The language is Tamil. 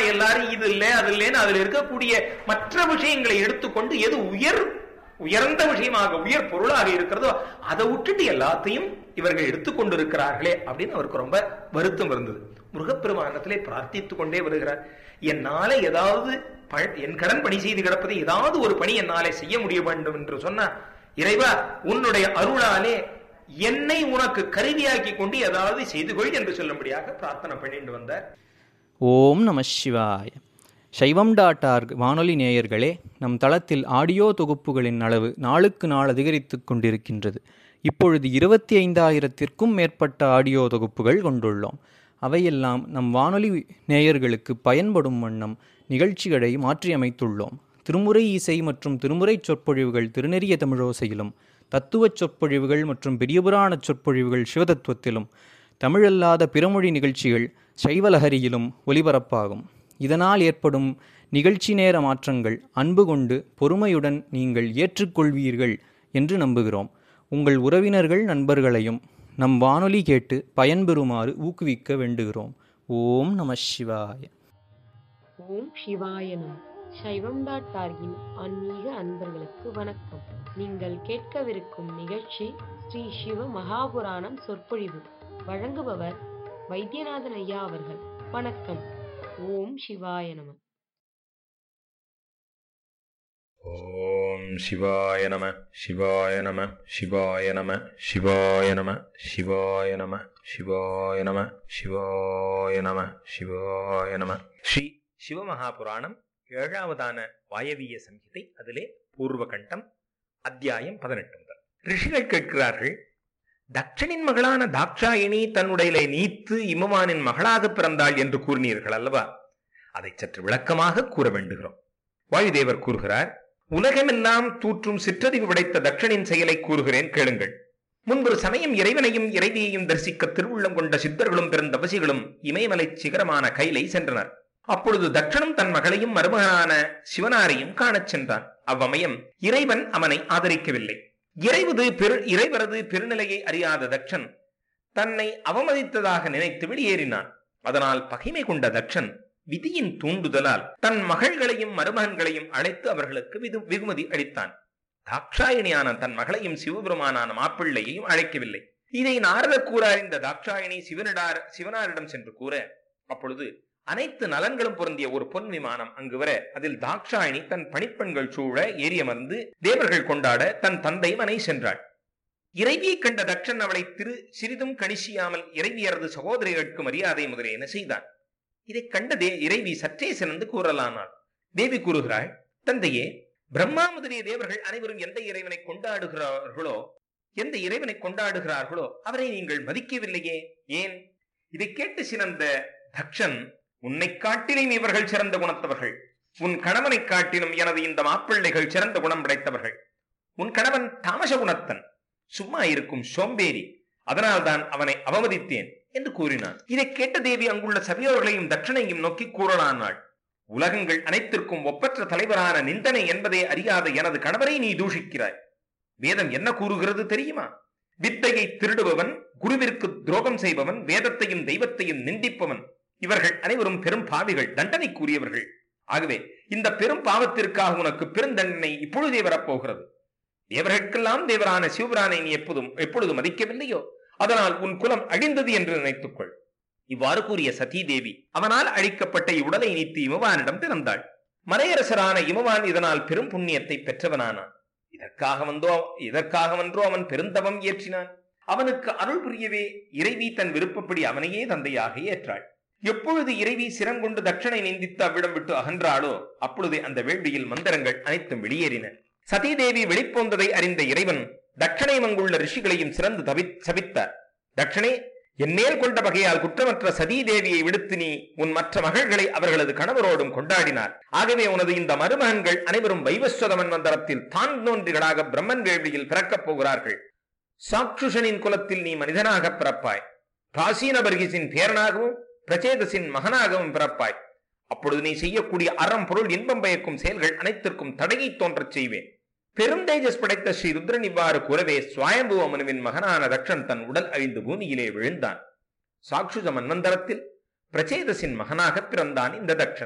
எல்லாரும் இது இல்லை அது இல்லைன்னு அதுல இருக்கக்கூடிய மற்ற விஷயங்களை எடுத்துக்கொண்டு எது உயர் உயர்ந்த விஷயமாக உயர் பொருளாக இருக்கிறதோ அதை விட்டுட்டு எல்லாத்தையும் இவர்கள் எடுத்துக்கொண்டிருக்கிறார்களே அப்படின்னு அவருக்கு ரொம்ப வருத்தம் இருந்தது முருகப்பெருமானத்திலே பிரார்த்தித்துக் கொண்டே வருகிறார் என்னால ஏதாவது ப- என் கடன் பணி செய்து கிடப்பதை ஏதாவது ஒரு பணி என்னாலே செய்ய முடிய வேண்டும் என்று சொன்னா இறைவா உன்னுடைய அருளாலே என்னை உனக்கு கருவியாக்கி கொண்டு ஏதாவது செய்து கொள் என்று சொல்லும்படியாக பிரார்த்தனை பண்ணிட்டு வந்தார் ஓம் நம சிவாய சைவம் டாட் ஆர்க் வானொலி நேயர்களே நம் தளத்தில் ஆடியோ தொகுப்புகளின் அளவு நாளுக்கு நாள் அதிகரித்து கொண்டிருக்கின்றது இப்பொழுது இருபத்தி ஐந்தாயிரத்திற்கும் மேற்பட்ட ஆடியோ தொகுப்புகள் கொண்டுள்ளோம் அவையெல்லாம் நம் வானொலி நேயர்களுக்கு பயன்படும் வண்ணம் நிகழ்ச்சிகளை மாற்றியமைத்துள்ளோம் திருமுறை இசை மற்றும் திருமுறைச் சொற்பொழிவுகள் திருநெறிய தமிழோசையிலும் தத்துவச் சொற்பொழிவுகள் மற்றும் பெரியபுராணச் சொற்பொழிவுகள் சிவதத்துவத்திலும் தமிழல்லாத பிறமொழி நிகழ்ச்சிகள் சைவலஹரியிலும் ஒலிபரப்பாகும் இதனால் ஏற்படும் நிகழ்ச்சி நேர மாற்றங்கள் அன்பு கொண்டு பொறுமையுடன் நீங்கள் ஏற்றுக்கொள்வீர்கள் என்று நம்புகிறோம் உங்கள் உறவினர்கள் நண்பர்களையும் நம் வானொலி கேட்டு பயன்பெறுமாறு ஊக்குவிக்க வேண்டுகிறோம் ஓம் நம சிவாய ஓம் சிவாய நம சைவம் டாட் ஆர்கின் ஆன்மீக அன்பர்களுக்கு வணக்கம் நீங்கள் கேட்கவிருக்கும் நிகழ்ச்சி ஸ்ரீ சிவ மகாபுராணம் சொற்பொழிவு வழங்குபவர் வைத்தியநாதன் ஐயா அவர்கள் வணக்கம் ஓம் சிவாய நம ஓம் சிவாய நம சிவாய நம சிவாய நம சிவாய நம சிவாய நம சிவாய நம சிவாய நம சிவாய நம ஸ்ரீ சிவமகாபுராணம் ஏழாவதான வாயவிய சங்கீதை அதிலே பூர்வகண்டம் அத்தியாயம் பதினெட்டு முதல் ரிஷிகள் கேட்கிறார்கள் தட்சனின் மகளான தாக்ஷாயினி தன்னுடைய நீத்து இமவானின் மகளாக பிறந்தாள் என்று கூறினீர்கள் அல்லவா அதை சற்று விளக்கமாக கூற வேண்டுகிறோம் வாயுதேவர் கூறுகிறார் உலகமெல்லாம் தூற்றும் சிற்றறிவு படைத்த தட்சனின் செயலை கூறுகிறேன் கேளுங்கள் முன்பொரு சமயம் இறைவனையும் இறைவியையும் தரிசிக்க திருவுள்ளம் கொண்ட சித்தர்களும் பெருந்தபசிகளும் இமயமலை சிகரமான கைலை சென்றனர் அப்பொழுது தட்சணம் தன் மகளையும் மருமகனான சிவனாரையும் காணச் சென்றான் அவ்வமயம் இறைவன் அவனை ஆதரிக்கவில்லை இறைவது பெரு இறைவரது பெருநிலையை அறியாத தட்சன் தன்னை அவமதித்ததாக நினைத்து வெளியேறினான் அதனால் பகைமை கொண்ட தட்சன் விதியின் தூண்டுதலால் தன் மகள்களையும் மருமகன்களையும் அழைத்து அவர்களுக்கு விது வெகுமதி அளித்தான் தாக்ஷாயினியான தன் மகளையும் சிவபெருமானான மாப்பிள்ளையையும் அழைக்கவில்லை இதை நாரத கூற அறிந்த தாக்ஷாயினி சிவனிடார் சிவனாரிடம் சென்று கூற அப்பொழுது அனைத்து நலன்களும் பொருந்திய ஒரு பொன் விமானம் அங்கு வர அதில் தாக்ஷாயினி தன் பணிப்பெண்கள் சூழ ஏறியமர்ந்து தேவர்கள் கொண்டாட தன் தந்தை மனை சென்றாள் இறைவியை கண்ட தட்சன் அவளை திரு சிறிதும் கணிசியாமல் இறைவியரது சகோதரிகளுக்கு மரியாதை முதலியன செய்தான் இதைக் கண்ட தே இறைவி சற்றே சிறந்து கூறலானாள் தேவி கூறுகிறாள் தந்தையே பிரம்மா முதலிய தேவர்கள் அனைவரும் எந்த இறைவனை கொண்டாடுகிறார்களோ எந்த இறைவனை கொண்டாடுகிறார்களோ அவரை நீங்கள் மதிக்கவில்லையே ஏன் இதை கேட்டு சிறந்த தக்ஷன் உன்னை காட்டிலும் இவர்கள் சிறந்த குணத்தவர்கள் உன் கணவனை காட்டிலும் எனது இந்த மாப்பிள்ளைகள் சிறந்த குணம் படைத்தவர்கள் உன் கணவன் தாமச குணத்தன் சும்மா இருக்கும் சோம்பேறி அதனால்தான் அவனை அவமதித்தேன் என்று கூறினான் இதை கேட்ட தேவி அங்குள்ள சபையோர்களையும் தட்சணையும் நோக்கி கூறலானாள் உலகங்கள் அனைத்திற்கும் ஒப்பற்ற தலைவரான நிந்தனை என்பதே அறியாத எனது கணவரை நீ தூஷிக்கிறாய் வேதம் என்ன கூறுகிறது தெரியுமா வித்தையை திருடுபவன் குருவிற்கு துரோகம் செய்பவன் வேதத்தையும் தெய்வத்தையும் நிந்திப்பவன் இவர்கள் அனைவரும் பெரும் பாவிகள் தண்டனைக்குரியவர்கள் ஆகவே இந்த பெரும் பாவத்திற்காக உனக்கு பெருந்தண்டனை இப்பொழுதே வரப்போகிறது தேவர்களுக்கெல்லாம் தேவரான சிவபிரானை நீ எப்போதும் எப்பொழுது மதிக்கவில்லையோ அதனால் உன் குலம் அழிந்தது என்று நினைத்துக்கொள் இவ்வாறு கூறிய சதீ தேவி அவனால் அழிக்கப்பட்ட இவ்வுடலை நீத்து இமவானிடம் பிறந்தாள் மலையரசரான இமவான் இதனால் பெரும் புண்ணியத்தை பெற்றவனானான் இதற்காக வந்தோ இதற்காக வன்றோ அவன் பெருந்தவம் இயற்றினான் அவனுக்கு அருள் புரியவே இறைவி தன் விருப்பப்படி அவனையே தந்தையாக ஏற்றாள் எப்பொழுது இறைவி சிரங்கொண்டு தட்சணை நிந்தித்து அவ்விடம் விட்டு அகன்றாளோ அப்பொழுதே அந்த வேள்வியில் மந்திரங்கள் அனைத்தும் வெளியேறின சதீதேவி வெளிப்போந்ததை அறிந்த இறைவன் தட்சணை மங்குள்ள ரிஷிகளையும் சிறந்து தவி சபித்தார் தட்சணே என்மேல் கொண்ட வகையால் குற்றமற்ற சதீதேவியை விடுத்து நீ உன் மற்ற மகள்களை அவர்களது கணவரோடும் கொண்டாடினார் ஆகவே உனது இந்த மருமகன்கள் அனைவரும் வைவஸ்வத மன்வந்தரத்தில் தான் தோன்றிகளாக பிரம்மன் வேள்வியில் பிறக்கப் போகிறார்கள் சாக்ஷுஷனின் குலத்தில் நீ மனிதனாக பிறப்பாய் பிராசீன பர்கிசின் பேரனாகவும் பிரச்சேதசின் மகனாகவும் பிறப்பாய் அப்பொழுது நீ செய்யக்கூடிய அறம் பொருள் இன்பம் பயக்கும் செயல்கள் அனைத்திற்கும் தடையை தோன்றச் செய்வேன் பெரும் தேஜஸ் படைத்த ஸ்ரீ ருத்ரன் இவ்வாறு கூறவே சுவாயம்புவ மனுவின் மகனான தக்ஷன் தன் உடல் அழிந்து பூமியிலே விழுந்தான் சாக்ஷுஜ மன்வந்தரத்தில் பிரச்சேதசின் மகனாக பிறந்தான் இந்த தக்ஷன்